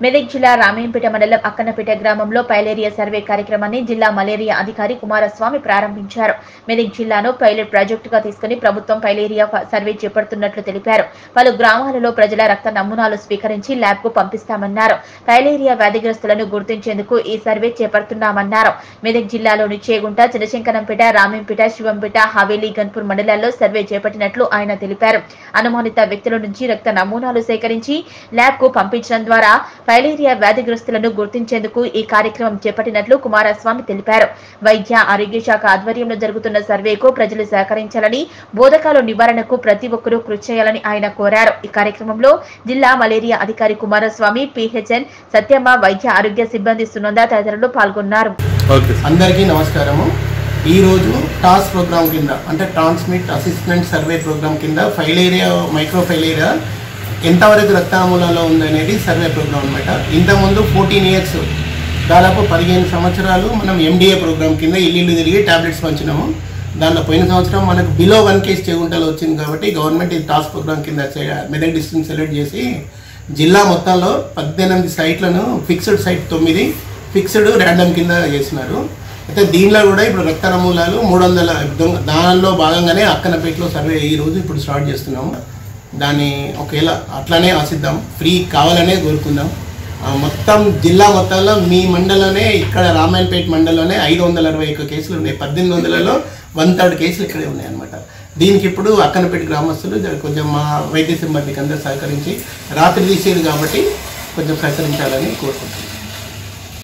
మెదక్ జిల్లా రామేంపేట మండలం అక్కన్నపేట గ్రామంలో పైలేరియా సర్వే కార్యక్రమాన్ని జిల్లా మలేరియా అధికారి కుమారస్వామి ప్రారంభించారు మెదక్ జిల్లాను పైలట్ ప్రాజెక్టుగా తీసుకుని ప్రభుత్వం పైలేరియా ఫ- సర్వే చేపడుతున్నట్లు తెలిపారు పలు గ్రామాలలో ప్రజల రక్త నమూనాలు స్వీకరించి ల్యాబ్ కు పంపిస్తామన్నారు పైలేరియా వ్యాధిగ్రస్తులను గుర్తించేందుకు ఈ సర్వే చేపడుతున్నామన్నారు మెదక్ జిల్లాలోని చేగుంట చినశంకరంపేట రామేంపేట శివంపేట హవేలీ గన్పూర్ మండలాల్లో సర్వే చేపట్టినట్లు ఆయన తెలిపారు అనుమానిత వ్యక్తుల నుంచి రక్త నమూనాలు సేకరించి ల్యాబ్ కు పంపించడం ద్వారా ఫైలేరియా వ్యాధిగ్రస్తులను గుర్తించేందుకు ఈ కార్యక్రమం చేపట్టినట్లు కుమారస్వామి తెలిపారు వైద్య ఆరోగ్య శాఖ ఆధ్వర్యంలో జరుగుతున్న సర్వేకు ప్రజలు సహకరించాలని బోధకాల నివారణకు ప్రతి ఒక్కరూ కృషి చేయాలని ఆయన కోరారు ఈ కార్యక్రమంలో జిల్లా మలేరియా అధికారి కుమారస్వామి పిహెచ్ఎన్ సత్యమ్మ వైద్య ఆరోగ్య సిబ్బంది సునంద తదితరులు పాల్గొన్నారు ఓకే అందరికీ నమస్కారము ఈరోజు టాస్ ప్రోగ్రామ్ కింద అంటే ట్రాన్స్మిట్ అసిస్టెంట్ సర్వే ప్రోగ్రామ్ కింద ఫైలేరియా మైక్రో ఫైలేరియా ఎంతవరకు రక్తనమూనాలో ఉందనేది సర్వే ప్రోగ్రామ్ అనమాట ఇంతకుముందు ఫోర్టీన్ ఇయర్స్ దాదాపు పదిహేను సంవత్సరాలు మనం ఎండిఏ ప్రోగ్రామ్ కింద ఇల్లు తిరిగి టాబ్లెట్స్ పంచినాము దాంట్లో పోయిన సంవత్సరం మనకు బిలో వన్ కేస్ చెగుంటలో వచ్చింది కాబట్టి గవర్నమెంట్ ఈ టాస్ ప్రోగ్రామ్ కింద చే- మెదక్ డిస్ట్రిక్ట్ సెలెక్ట్ చేసి జిల్లా మొత్తంలో పద్దెనిమిది సైట్లను ఫిక్స్డ్ సైట్ తొమ్మిది ఫిక్స్డ్ ర్యాండమ్ కింద చేసినారు అయితే దీనిలో కూడా ఇప్పుడు రక్త నమూనాలు మూడు వందల దొంగ దానిలో భాగంగానే అక్కనపేటలో సర్వే ఈ రోజు ఇప్పుడు స్టార్ట్ చేస్తున్నాము దాన్ని ఒకవేళ అట్లానే ఆశిద్దాం ఫ్రీ కావాలనే కోరుకుందాం ఆ, మొత్తం జిల్లా మొత్తంలో మీ మండలంలోనే ఇక్కడ రామాయణపేట మండలంలోనే ఐదు వందల అరవై ఒక్క కేసులు ఉన్నాయి పద్దెనిమిది వందలలో వన్ థర్డ్ కేసులు ఇక్కడే ఉన్నాయి అనమాట దీనికి ఇప్పుడు అక్కనపేట గ్రామస్తులు జర కొంచెం మా వైద్య సిబ్బందికి అందరూ సహకరించి రాత్రి తీసేది కాబట్టి కొంచెం సహకరించాలని కోరుకుంటున్నాను